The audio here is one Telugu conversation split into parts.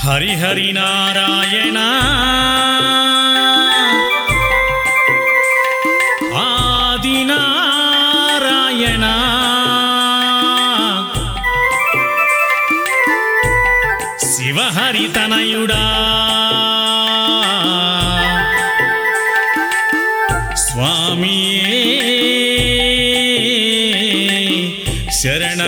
హరి హరి నారాయణ ఆది నారాయణ శివహరి తనయుడా స్వామియే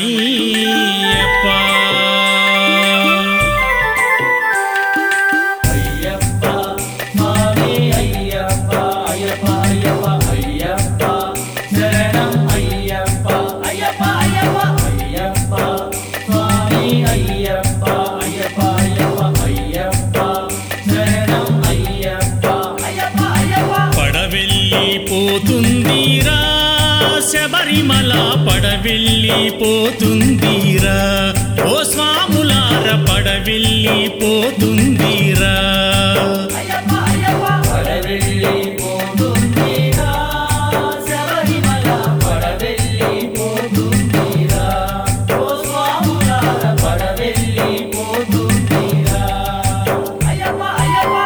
శరణమయ్యప్ప అయ్యప్ప స్వామి అయ్యప్ప అయ్యప్ప అయ్యప్ప అయ్యప్ప శరణం అయ్యప్ప అయ్యప్ప అయ్యప్ప అయ్యప్ప స్వామి అయ్యప్ప అయ్యప్ప అయ్యప్ప అయ్యప్ప శరణం అయ్యప్ప అయ్యప్ప అయ్యప్ప పడవెళ్ళి పోతుందిరా శబరిమల పడవెళ్ళి పోతుందిరా ఓ స్వాములార పడవెళ్ళి పోతుందిరా అయ్యప్ప అయ్యప్ప పడవెళ్ళి పోతుందిరా శబరిమల పడవెళ్ళి పోతుందిరా ఓ స్వాములార పడవెళ్ళి పోతుందిరా అయ్యప్ప అయ్యప్ప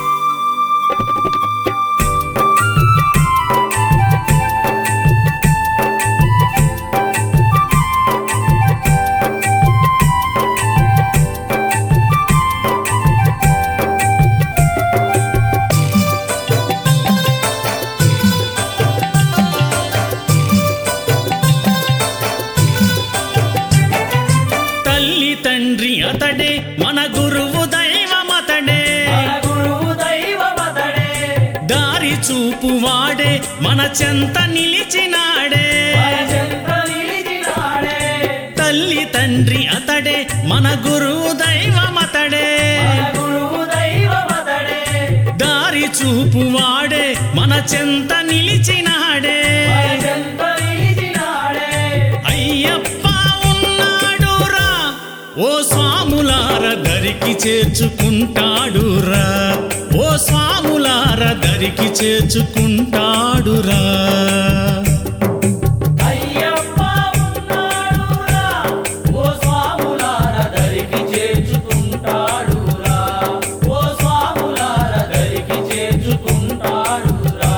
తల్లి తండ్రి అతడే మన గురువు దైవమతడే మన గురువు దైవమతడే దారి చూపు వాడే మన చెంత నిలిచినాడే మన చెంత నిలిచినాడే తల్లి తండ్రి అతడే మన గురువు దైవమతడే మన గురువు దైవమతడే దారి చూపు వాడే మన చెంత నిలిచినాడే మన చెంత నిలిచినాడే అయ్యప్ప ఉన్నాడురా ఓ స్వాములార దరికి చేర్చుకుంటాడురా ఓ స్వాములార దరికి చేర్చుకుంటాడురా అయ్యప్ప ఉన్నాడురా ఓ స్వాములార దరికి చేర్చుకుంటాడురా ఓ స్వాములార దరికి చేర్చుకుంటాడురా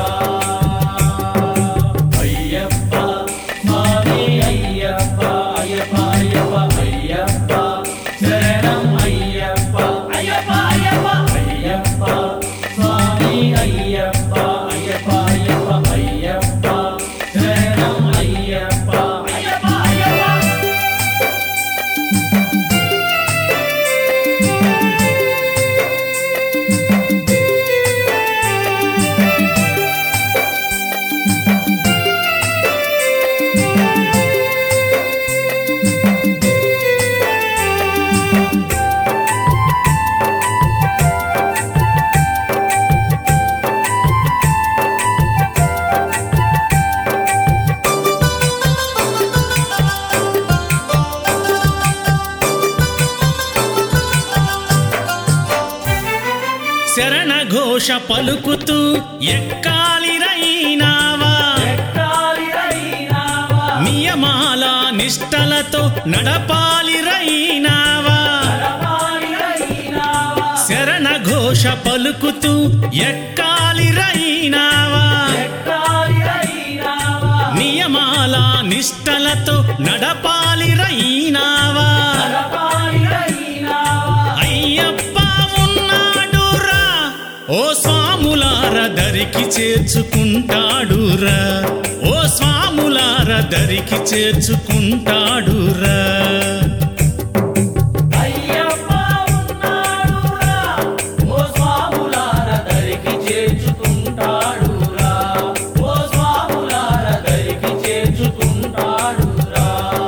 అయ్యప్ప స్వామి అయ్యప్ప అయ్యప్ప అయ్యప్ప అయ్యప్ప శరణం అయ్యప్ప అయ్యప్ప అయ్యప్ప అయ్యప్ప స్వామి అయ్యప్ప అయ్యప్ప అయ్యప్ప అయ్యప్ప శరణం అయ్యప్ప అయ్యప్ప అయ్యప్ప శరణ ఘోష పలుకుతూ ఎక్కాలి రైనావా ఎక్కాలి రైనావా నియమాల నిష్టలతో నడపాలి రైనావా నడపాలి రైనావా శరణ ఘోష పలుకుతూ ఎక్కాలి రైనావా ఎక్కాలి రైనావా నియమాల నిష్టలతో నడపాలి రైనావా నడపాలి రైనావా అయ్యప్ప ఉన్నాడురా ఓ స్వాములార దరికి చేర్చుకుంటాడురా ఓ స్వాములార దరికి చేర్చుకుంటాడురా అయ్యప్ప ఉన్నాడురా ఓ స్వాములార దరికి చేర్చుకుంటాడురా ఓ స్వాములార దరికి చేర్చుకుంటాడురా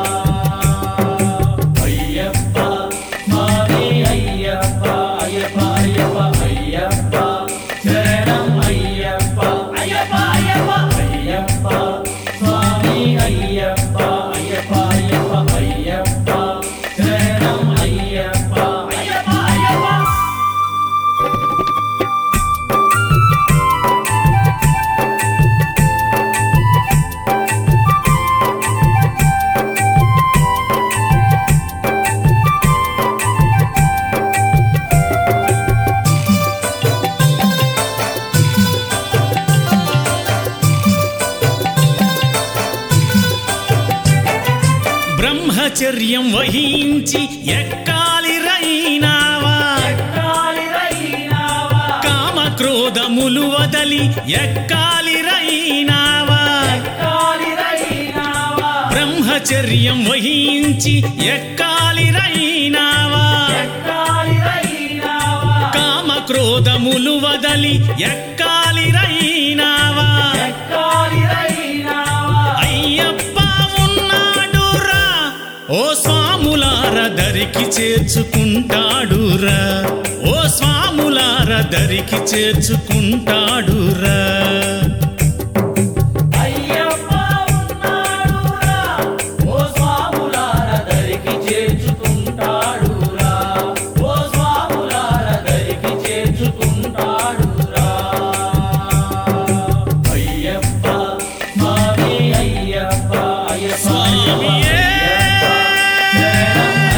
అయ్యప్ప స్వామి అయ్యప్ప అయ్యప్ప అయ్యప్ప అయ్యప్ప శరణం అయ్యప్ప అయ్యప్ప అయ్యప్ప అయ్యప్ప స్వామి అయ్యప్ప అయ్యప్ప అయ్యప్ప అయ్యప్ప బ్రహ్మచర్యం వహించి ఎక్కాలి రైనావా కాలిరైనావా కామ క్రోధములు వదలి ఎక్కాలి రైనావా కాలిరైనావా బ్రహ్మచర్యం వహించి ఎక్కాలి రైనావా కాలిరైనావా కామ క్రోధములు వదలి ఎక్కాలి రైనావా కాలిరైనావా అయ్యప్ప ఉన్నాడురా ఓ స్వాములార దరికి చేర్చుకుంటాడురా ఓ స్వాములార దరికి చేర్చుకుంటాడురా అయ్యప్ప ఉన్నాడురా ఓ స్వాములార దరికి చేర్చుకుంటాడురా ఓ స్వాములార దరికి చేర్చుకుంటాడురా అయ్యప్ప స్వామి అయ్యప్ప అయ్యప్ప స్వామియే. శరణం